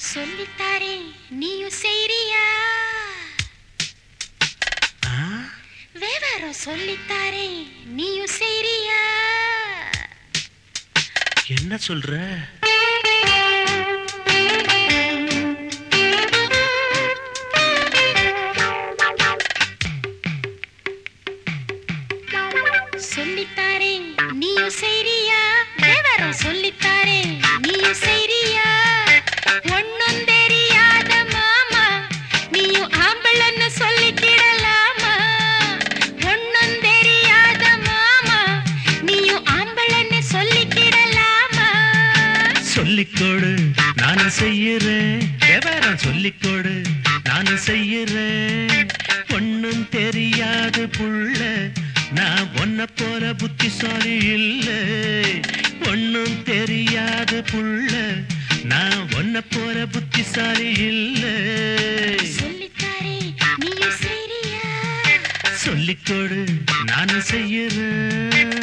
சொல்லித்தாரே நீயும் செய்றியா ஆ? விவரம் சொல்லித்தாரே நீயும் செய்றியா என்ன சொல்ற சொல்லித்தாரே நீயும் செய்றியா விவரம் சொல்லித்தாரே நீயும் செய்றியா ஒண்ணும் தெரியாத மாமா நீயும் ஆம்பளன்னு சொல்லிக்கிடலாமா ஒண்ணும் தெரியாத மாமா நீயும் ஆம்பளன்னு சொல்லிக்கிடலாமா சொல்லிக்கோடு நானும் செய்யறேன் விவரம் சொல்லிக்கோடு நானும் செய்யறேன் ஒண்ணும் தெரியாது புள்ள நான் ஒன்ன போல புத்திசாலி இல்ல ஒண்ணும் தெரியாது புள்ள நான் ஒன்ன போல புத்திசாலி இல்ல சொல்லித்தாரே நீயும் செய்றியா சொல்லிக்கோடு நானும் செய்யறேன்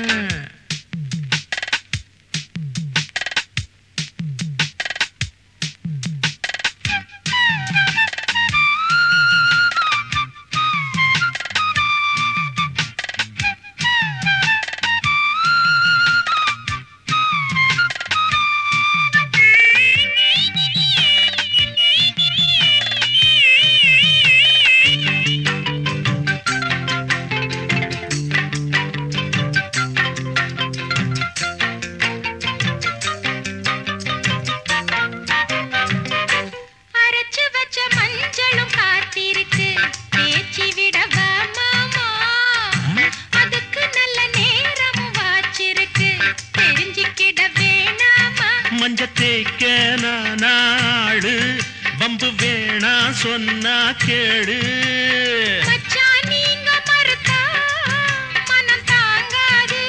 அரைச்சு வச்ச மஞ்சளும் காத்திருக்கு தேய்ச்சி விடவா மாமா அதுக்கு நல்ல நேரமும் வாச்சிருக்கு தெரிஞ்சுக்கிட வேணாமா மஞ்ச தேய்க்க நான் நாடு பம்பு வேணா சொன்னா கேடு மச்சான் நீங்க மறுத்தா மனம் தாங்காது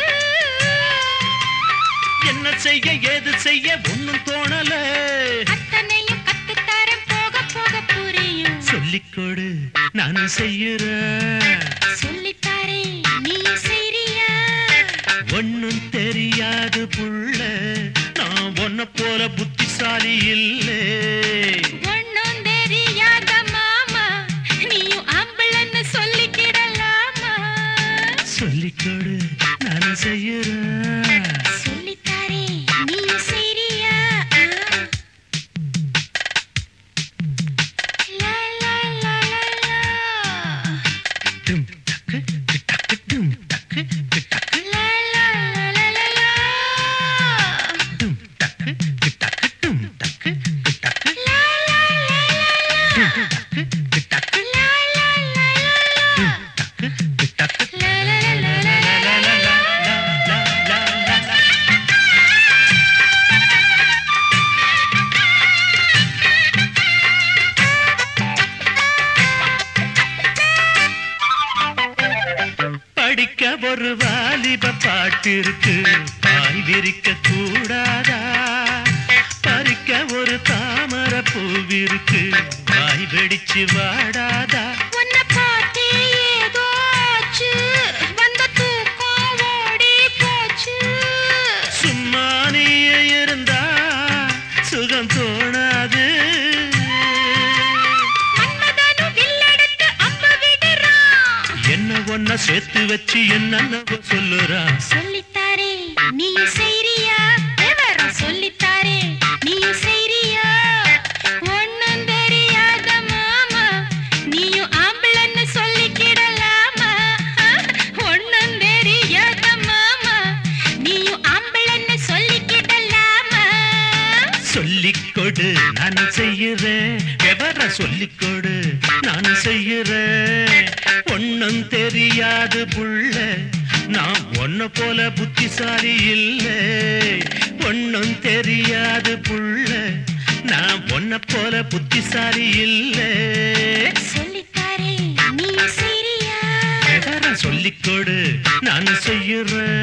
என்ன செய்ய ஏது செய்ய ஒண்ணும் தோணல அத்தனையும் கத்துத்தரேன் போக போக புரியும் சொல்லிக்கொடு நானும் செய்யறேன் சொல்லித்தாரே நீ செய்றியா ஒண்ணும் தெரியாது புள்ள நான் ஒன்ன போல புத்திசாலி இல்லை ஒண்ணும் தெரியாத மாமா நீயும் ஆம்பளன்னு சொல்லிக்கிடலாமா சொல்லிக்கொடு நானும் செய்யறேன் சொல்லித்தாரே நீ செய்றியா லா, லா, லா, லா, லா. டும் டக்கு கிட்டக்கு டும் டக்கு கிட்டக்கு லா, லா, லா, லா, லா, லா. டும் டக்கு கிட்டக்கு டும் டக்கு கிட்டக்கு லா, லா, லா, லா, லா. டும் டக்கு கிட்டக்கு லா, லா, லா, லா, லா. டும் டக்கு கிட்டக்கு லா, லா, லா, லா, லா, லா, லா, லா. படிக்க ஒரு வாலிப பாட்டு இருக்கு பாய் விரிக்க கூடாதா பறிக்க ஒரு தாமர பூவிருக்கு வாய் வெடிச்சு வாடாதா உன்னை பார்த்தே ஏதோ ஆச்சு. வந்த தூக்கம் ஓடி போச்சு. சும்மா நீயே இருந்தா சுகம் தோணாது மன்மதனும் வில்லெடுத்து அம்பு விடுறான். என்ன ஒன்ன சேர்த்து வச்சு என்னென்னவோ சொல்லுறா சொல்லித்தாரே நீயும் செய்றியா விவரம் சொல்லித்தாரே நீயும் செய்றியா ஒண்ணும் தெரியாத மாமா நீயும் ஆம்பளன்னு சொல்லிக்கிடலாமா ஒண்ணும் தெரியாத மாமா நீயும் ஆம்பளன்னு சொல்லிக்கிடலாமா சொல்லிக்கொடு நான் செய்யறேன் விவரம் சொல்லிக்கொடு நான் செய்யறேன் ஒன்னும் தெரியாது புள்ள நான் ஒன்ன போல புத்திசாலி இல்லை ஒன்னும் தெரியாது புள்ள நான் ஒன்ன போல புத்திசாலி இல்லை சொல்லித்தாரே நீயும் செய்றியா விவரம் சொல்லிக்கொடு நான் செய்யறேன்